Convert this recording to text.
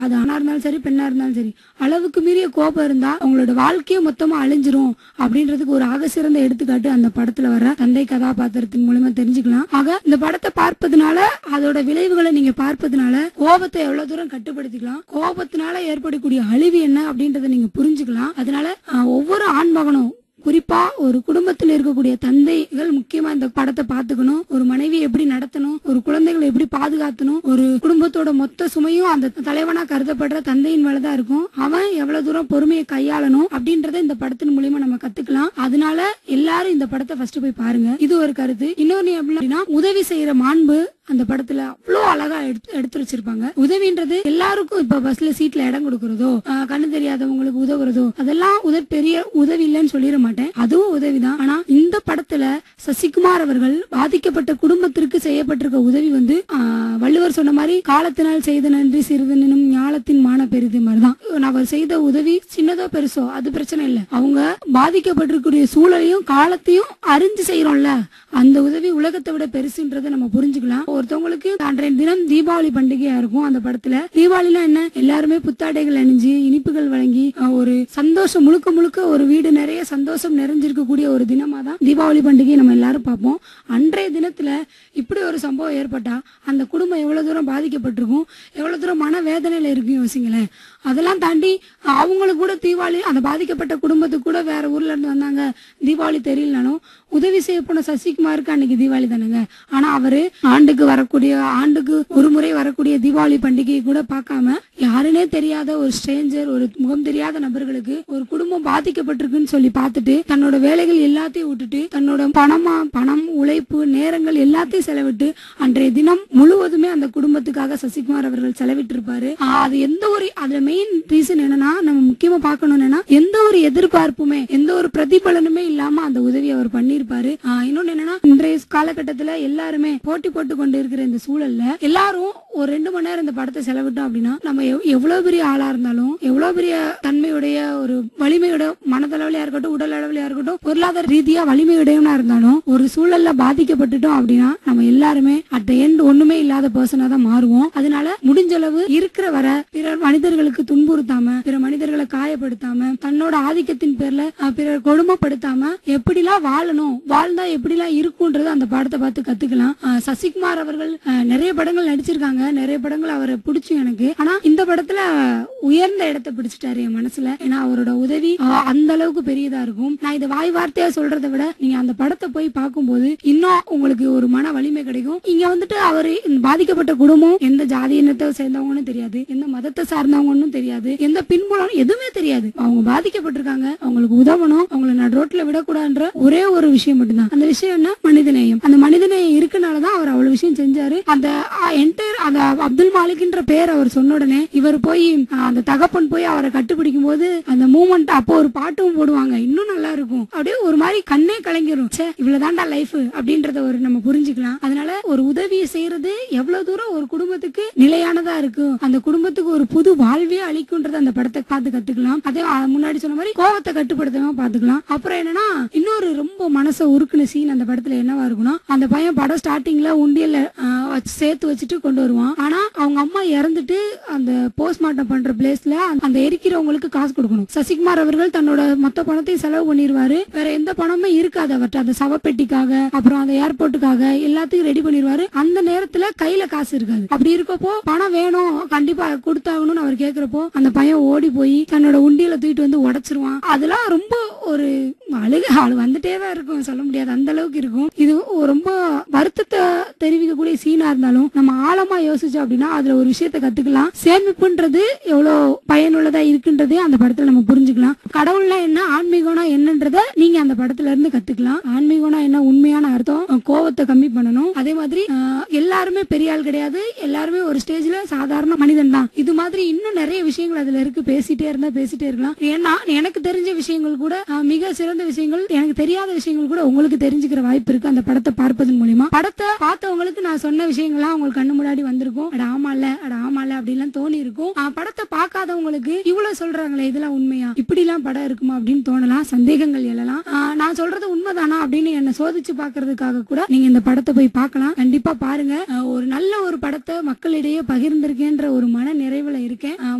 அது ஆணா இருந்தாலும் சரி பெண்ணா இருந்தாலும் சரி அளவுக்கு மீறிய கோபம் இருந்தா அவங்களோட வாழ்க்கையே மொத்தமா அழிஞ்சிரும் அப்படின்றதுக்கு ஒரு ஆக சிறந்த எடுத்துக்காட்டு அந்த படத்துல வர தந்தை கதாபாத்திரத்தின் மூலமா தெரிஞ்சுக்கலாம் ஆக இந்த படத்தை பார்ப்பதனால அதோட விளைவுகளை நீங்க பார்ப்பதனால கோபத்தை எவ்வளவு தூரம் கட்டுப்படுத்திக்கலாம் கோபத்தினால ஏற்படக்கூடிய அழிவு என்ன அப்படின்றத நீங்க புரிஞ்சுக்கலாம் அதனால அஹ், ஒவ்வொரு ஆண் மகனும் குறிப்பா ஒரு குடும்பத்தில் இருக்கக்கூடிய தந்தைகள் முக்கியமா இந்த படத்தை பாத்துக்கணும் ஒரு மனைவி எப்படி நடத்தணும் ஒரு குழந்தைகளை எப்படி பாதுகாத்தணும் ஒரு குடும்பத்தோட மொத்த சுமையும் அந்த தலைவனா கருதப்படுற தந்தையின் மேலதான் இருக்கும் அவன் எவ்வளவு தூரம் பொறுமையை கையாளணும் அப்படின்றத இந்த படத்தின் மூலியமா நம்ம கத்துக்கலாம் அதனால எல்லாரும் இந்த படத்தை ஃபர்ஸ்ட் போய் பாருங்க இது ஒரு கருத்து இன்னொன்னு எப்படின்னா உதவி செய்யற மாண்பு அந்த படத்துல அவ்வளோ அழகா எடுத்து எடுத்து வச்சிருப்பாங்க உதவின்றது எல்லாருக்கும் இப்ப பஸ்ல சீட்ல இடம் கொடுக்கறதோ ஆஹ் கண்ணு தெரியாதவங்களுக்கு உதவுறதோ அதெல்லாம் உதவி பெரிய உதவி இல்லைன்னு சொல்லிட மாட்டேன் அதுவும் உதவிதான் ஆனா இந்த படத்துல சசிகுமார் அவர்கள் பாதிக்கப்பட்ட குடும்பத்திற்கு செய்யப்பட்டிருக்க உதவி வந்து ஆஹ் வள்ளுவர் சொன்ன மாதிரி காலத்தினால் செய்த நன்றி சிறிதனும் ஞாலத்தின் மான பெரிது மாதிரிதான் அவர் செய்த உதவி சின்னதோ பெருசோ அது பிரச்சனை இல்லை அவங்க பாதிக்கப்பட்டிருக்கக்கூடிய சூழலையும் காலத்தையும் அறிஞ்சு செய்யறோம்ல அந்த உதவி உலகத்தை விட பெருசுன்றதை நம்ம புரிஞ்சுக்கலாம் ஒருத்தவங்களுக்கு அன்றைய தினம் தீபாவளி பண்டிகையா இருக்கும் அந்த படத்துல தீபாவளினா என்ன எல்லாருமே புத்தாடைகள் அணிஞ்சு இனிப்புகள் வழங்கி அஹ், ஒரு சந்தோஷம் முழுக்க முழுக்க ஒரு வீடு நிறைய சந்தோஷம் நிறைஞ்சிருக்கக்கூடிய ஒரு தினமா தான் தீபாவளி பண்டிகையை நம்ம எல்லாரும் பார்ப்போம் அன்றைய தினத்துல இப்படி ஒரு சம்பவம் ஏற்பட்டா அந்த குடும்பம் எவ்வளவு தூரம் பாதிக்கப்பட்டிருக்கும் எவ்வளவு தூரம் மன வேதனையில இருக்கும் யோசிங்களேன் அதெல்லாம் தாண்டி அஹ், அவங்களுக்கு கூட தீபாவளி அந்த பாதிக்கப்பட்ட குடும்பத்துக்கு கூட வேற ஊர்ல இருந்து வந்தாங்க தீபாவளி தெரியலனாலும் உதவி செய்ய போன சசிகுமாருக்கு அன்னைக்கு தீபாவளி தானேங்க ஆனா அவரு ஆண்டுக்கு வரக்கூடிய ஆண்டுக்கு ஒரு முறை வரக்கூடிய தீபாவளி பண்டிகையை கூட பார்க்காம யாருனே தெரியாத ஒரு ஸ்ட்ரேஞ்சர் ஒரு முகம் தெரியாத நபர்களுக்கு ஒரு குடும்பம் பாதிக்கப்பட்டிருக்குன்னு சொல்லி பார்த்துட்டு தன்னோட வேலைகள் எல்லாத்தையும் விட்டுட்டு தன்னோட பணமா பணம் உழைப்பு நேரங்கள் எல்லாத்தையும் செலவிட்டு அன்றைய தினம் முழுவதுமே அந்த குடும்பத்துக்காக சசிகுமார் அவர்கள் செலவிட்டிருப்பாரு ஆஹ் அது எந்த ஒரு அதுல மெயின் ரீசன் என்னன்னா நம்ம முக்கியமா பார்க்கணும் என்னன்னா எந்த ஒரு எதிர்பார்ப்புமே எந்த ஒரு பிரதிபலனுமே இல்லாம அந்த உதவி அவர் பண்ணியிருப்பாரு ஆஹ் இன்னொன்னு என்னன்னா இன்றைய காலகட்டத்துல எல்லாருமே போட்டி போட்டு கொண்டு இருக்கிற இந்த சூழல்ல எல்லாரும் ஒரு ரெண்டு மணி நேரம் இந்த படத்தை செலவிட்டோம் அப்படின்னா நம்ம எவ்- எவ்வளவு பெரிய ஆளா இருந்தாலும் எவ்வளவு பெரிய தன்மையுடைய ஒரு வலிமையோட மனதளவுலயா இருக்கட்டும் உடல் அளவுலயா இருக்கட்டும் பொருளாதார ரீதியா வலிமையுடையவனா இருந்தாலும் ஒரு சூழல்ல பாதிக்கப்பட்டுட்டோம் அப்படின்னா நம்ம எல்லாருமே அட் த எண்ட் ஒண்ணுமே இல்லாத பர்சனா தான் மாறுவோம் அதனால முடிஞ்ச அளவு இருக்கிற வர பிற மனிதர்களுக்கு துன்புறுத்தாம பிற மனிதர்களை காயப்படுத்தாம தன்னோட ஆதிக்கத்தின் பேர்ல அஹ், பிறர் கொடுமைப்படுத்தாம எப்படிலாம் வாழணும் வாழ்ந்தா எப்படிலாம் இருக்கும்ன்றது அந்த படத்தை பார்த்து கத்துக்கலாம் அஹ், சசிகுமார் அவர்கள் அஹ், நிறைய படங்கள் நடிச்சிருக்காங்க நிறைய படங்கள் அவரை பிடிச்சும் எனக்கு ஆனா இந்த படத்துல உயர்ந்த இடத்தை பிடிச்சிட்டாரு என் மனசுல ஏன்னா அவரோட உதவி அஹ், அந்த அளவுக்கு பெரியதா இருக்கும் நான் இதை வாய் வார்த்தையா சொல்றதை விட நீங்க அந்த படத்தை போய் பார்க்கும்போது இன்னும் உங்களுக்கு ஒரு மன வலிமை கிடைக்கும் இங்க வந்துட்டு அவரு இந்த பாதிக்கப்பட்ட குடும்பம் எந்த ஜாதி இனத்தை சேர்ந்தவங்கன்னு தெரியாது எந்த மதத்தை சார்ந்தவங்கன்னு தெரியாது எந்த பின்புலம் எதுவுமே தெரியாது அவங்க பாதிக்கப்பட்டிருக்காங்க அவங்களுக்கு உதவணும் அவங்கள நடு ரோட்ல விடக்கூடாதுன்ற ஒரே ஒரு விஷயம் மட்டும்தான் அந்த விஷயம் என்ன மனிதநேயம் அந்த மனிதநேயம் இருக்கனாலதான் அவர் அவ்வளவு விஷயம் செஞ்சாரு அந்த என்டையர் அந்த அப்துல் மாலிக்ன்ற பேர் அவர் சொன்ன உடனே இவர் போய் அஹ், அந்த தகப்பன் போய் அவரை கட்டுப்பிடிக்கும் போது அந்த மூமெண்ட் அப்போ ஒரு பாட்டும் போடுவாங்க இன்னும் நல்லா இருக்கும் அப்படியே ஒரு மாதிரி கண்ணே கலங்கிரும் ச்சே இவ்வளவுதான்டா லைஃப் அப்படின்றத ஒரு நம்ம புரிஞ்சுக்கலாம் அதனால ஒரு உதவியை செய்யறது எவ்வளவு தூரம் ஒரு குடும்பத்துக்கு நிலையானதா இருக்கும் அந்த குடும்பத்துக்கு ஒரு புது வாழ்வே அளிக்கும்ன்றத அந்த படத்தை பார்த்து கத்துக்கலாம் அதே அஹ், முன்னாடி சொன்ன மாதிரி கோவத்தை கட்டுப்படுத்தாம பாத்துக்கலாம் அப்புறம் என்னன்னா இன்னொரு ரொம்ப மனசை உருக்குன சீன் அந்த படத்துல என்னவா இருக்கும்னா அந்த பையன் படம் ஸ்டார்டிங்ல உண்டியல்ல அஹ், வச்சு சேர்த்து வச்சுட்டு கொண்டு வருவான் ஆனா அவங்க அம்மா இறந்துட்டு அந்த போஸ்ட்மார்ட்டம் பண்ற பிளேஸ்ல அந்த எரிக்கிறவங்களுக்கு காசு கொடுக்கணும் சசிகுமார் அவர்கள் தன்னோட மொத்த பணத்தையும் செலவு பண்ணிடுவாரு வேற எந்த பணமே இருக்காது அவர்கிட்ட அந்த சவப்பெட்டிக்காக அப்புறம் அந்த ஏர்போர்ட்டுக்காக எல்லாத்தையும் ரெடி பண்ணிடுவாரு அந்த நேரத்துல கையில காசு இருக்காது அப்படி இருக்கப்போ பணம் வேணும் கண்டிப்பா கொடுத்தாகணும்னு அவர் கேக்குறப்போ அந்த பையன் ஓடி போய் தன்னோட உண்டியல தூக்கிட்டு வந்து உடைச்சிருவான் அதெல்லாம் ரொம்ப ஒரு அழுக ஆள் வந்துட்டே தான் இருக்கும் சொல்ல முடியாது அந்த அளவுக்கு இருக்கும் இது ஒரு ரொம்ப வருத்தத்தை தெரிவிக்கக்கூடிய சீனா இருந்தாலும் நம்ம ஆழமா யோசிச்சோம் அப்படின்னா அதுல ஒரு விஷயத்த கத்துக்கலாம் சேமிப்புன்றது எவ்வளவு பயனுள்ளதா இருக்குன்றதே அந்த படத்துல நம்ம புரிஞ்சுக்கலாம் கடவுள்னா என்ன ஆன்மீகம்னா என்னன்றத நீங்க அந்த படத்துல இருந்து கத்துக்கலாம் ஆன்மீகம்னா என்ன உண்மையான அர்த்தம் அஹ் கோவத்தை கம்மி பண்ணணும் அதே மாதிரி அஹ், எல்லாருமே பெரிய ஆள் கிடையாது எல்லாருமே ஒரு ஸ்டேஜ்ல சாதாரண மனிதன் தான் இது மாதிரி இன்னும் நிறைய விஷயங்கள் அதுல இருக்கு பேசிட்டே இருந்தா பேசிட்டே இருக்கலாம் ஏன்னா எனக்கு தெரிஞ்ச விஷயங்கள் கூட ஆஹ் மிக சிறந்த விஷயங்கள் எனக்கு தெரியாத விஷயங்கள் கூட உங்களுக்கு தெரிஞ்சுக்கிற வாய்ப்பு இருக்கு அந்த படத்தை பார்ப்பதன் மூலியமா படத்தை பார்த்தவங்களுக்கு நான் சொன்ன விஷயங்கள்லாம் உங்களுக்கு கண்ணு முன்னாடி வந்திருக்கும் அட ஆமால அட ஆமால அப்படிலாம் தோணி இருக்கும் ஆஹ் படத்தை பார்க்காதவங்களுக்கு இவ்வளவு சொல்றாங்களே இதெல்லாம் உண்மையா இப்படி எல்லாம் படம் இருக்குமா அப்படின்னு தோணலாம் சந்தேகங்கள் எழலாம் ஆஹ் நான் சொல்றது உண்மைதானா அப்படின்னு என்ன சோதிச்சு பார்க்கிறதுக்காக கூட நீங்க இந்த படத்தை போய் பார்க்கலாம் கண்டிப்பா பாருங்க ஆஹ் ஒரு நல்ல ஒரு படத்தை மக்களிடையே பகிர்ந்திருக்கேன்ற ஒரு மன நிறைவுல இருக்கேன் ஆஹ்